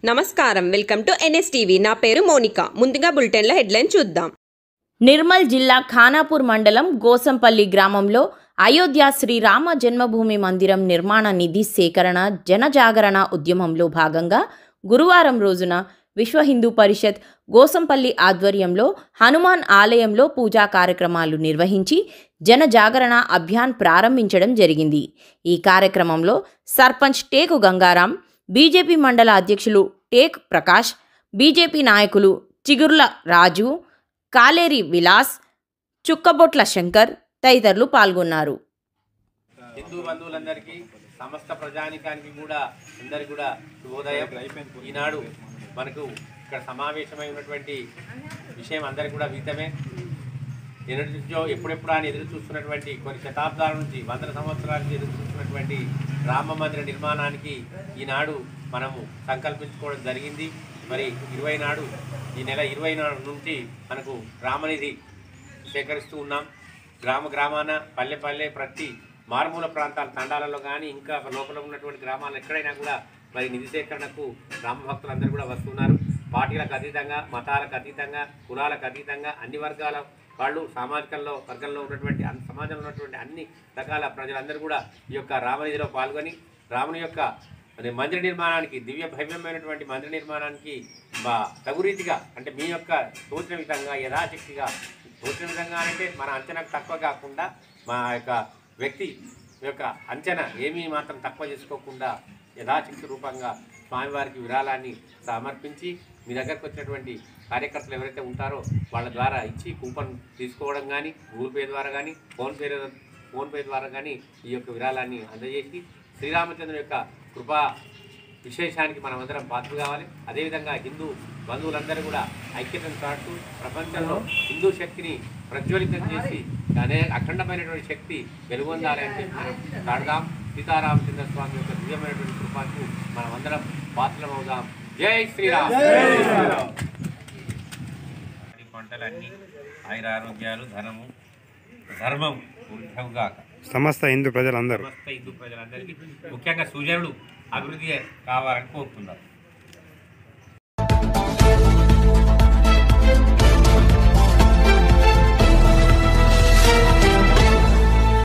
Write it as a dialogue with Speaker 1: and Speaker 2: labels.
Speaker 1: నమస్కారం welcome to NSTV నా పేరు మోనిక ముందుగా బులెటిన్ల హెడ్లైన్ చూద్దాం
Speaker 2: నిర్మల్ జిల్లా ఖానాపూర్ మండలం గోసంపల్లి గ్రామంలో అయోధ్య శ్రీరామ జన్మభూమి మందిరం నిర్మాణ నిధి సేకరణ జనజాగరణ ఉద్యమంలో భాగంగా గురువారం రోజున విశ్వ హిందూ పరిషత్ గోసంపల్లి ఆధ్వర్యంలో హనుమాన్ ఆలయంలో పూజా కార్యక్రమాలు నిర్వహించి జనజాగరణ అభియాన్ ప్రారంభించడం జరిగింది ఈ కార్యక్రమంలో సర్పంచ్ టేకు గంగారాం బీజేపీ మండల అధ్యక్షులు టేక్ ప్రకాష్ బీజేపీ నాయకులు చిగుర్ల రాజు కాలేరి విలాస్ చుక్కబొట్ల శంకర్ తదితరులు పాల్గొన్నారు
Speaker 3: హిందూ బంధువులందరికీ సమస్త ప్రజానికానికి కూడా అందరికి కూడా శుభోదయం ఈనాడు మనకు ఇక్కడ సమావేశమై ఉన్నటువంటి విషయం అందరికి కూడా వీతమే ఎన్నటి నుంచో ఎప్పుడెప్పుడు అని ఎదురు చూస్తున్నటువంటి కొన్ని శతాబ్దాల నుంచి వందల సంవత్సరాల నుంచి ఎదురు చూస్తున్నటువంటి రామ మందిర నిర్మాణానికి ఈనాడు మనము సంకల్పించుకోవడం జరిగింది మరి ఇరవై నాడు ఈ నెల ఇరవై నాడు నుంచి మనకు రామనిధి సేకరిస్తూ ఉన్నాం గ్రామ గ్రామాన పల్లె పల్లె ప్రతి మారుమూల ప్రాంతాల తండాలలో కానీ ఇంకా లోపల ఉన్నటువంటి గ్రామాలు ఎక్కడైనా కూడా మరి నిధి సేకరణకు గ్రామ భక్తులందరూ కూడా వస్తున్నారు పార్టీలకు అతీతంగా మతాలకు అతీతంగా కులాలకు అతీతంగా అన్ని వర్గాల వాళ్ళు సామాజికంలో వర్గంలో ఉన్నటువంటి అన్ని సమాజంలో ఉన్నటువంటి అన్ని రకాల ప్రజలందరూ కూడా ఈ యొక్క రామనిధిలో పాల్గొని రాముని యొక్క మరి మందిర నిర్మాణానికి దివ్య భవ్యమైనటువంటి మందిర నిర్మాణానికి బా తగు రీతిగా అంటే మీ యొక్క తోచిన విధంగా యథాశక్తిగా తోచిన విధంగా అంటే మన అంచనాకు తక్కువ కాకుండా మా యొక్క వ్యక్తి యొక్క అంచనా ఏమీ మాత్రం తక్కువ చేసుకోకుండా యథాశక్తి రూపంగా స్వామివారికి విరాళాన్ని సమర్పించి మీ దగ్గరకు వచ్చినటువంటి కార్యకర్తలు ఎవరైతే ఉంటారో వాళ్ళ ద్వారా ఇచ్చి కూపన్ తీసుకోవడం కానీ గూగుల్ పే ద్వారా కానీ ఫోన్పే ఫోన్పే ద్వారా కానీ ఈ యొక్క విరాళాన్ని అందజేసి శ్రీరామచంద్రుని యొక్క కృపా విశేషానికి మనమందరం పాత్ర కావాలి అదేవిధంగా హిందూ బంధువులందరూ కూడా ఐక్యతను చాటుతూ ప్రపంచంలో హిందూ శక్తిని ప్రజ్వలితం చేసి అనే అఖండమైనటువంటి శక్తి వెలుగొందాలి అని చెప్పి మనం చాడదాం సీతారామచంద్ర స్వామి యొక్క దివ్యమైనటువంటి కృపకు మనమందరం పాత్రమవుదాం జై శ్రీరామ్ ఈ పంటలన్నీ ఆయుర ఆరోగ్యాలు ధనము ధర్మం వృద్ధవుగాక
Speaker 4: సమస్త హిందూ ప్రజలందరూ
Speaker 3: సమస్త హిందూ ప్రజలందరికీ ముఖ్యంగా సూచనలు అభివృద్ధి కావాలని కోరుతున్నాం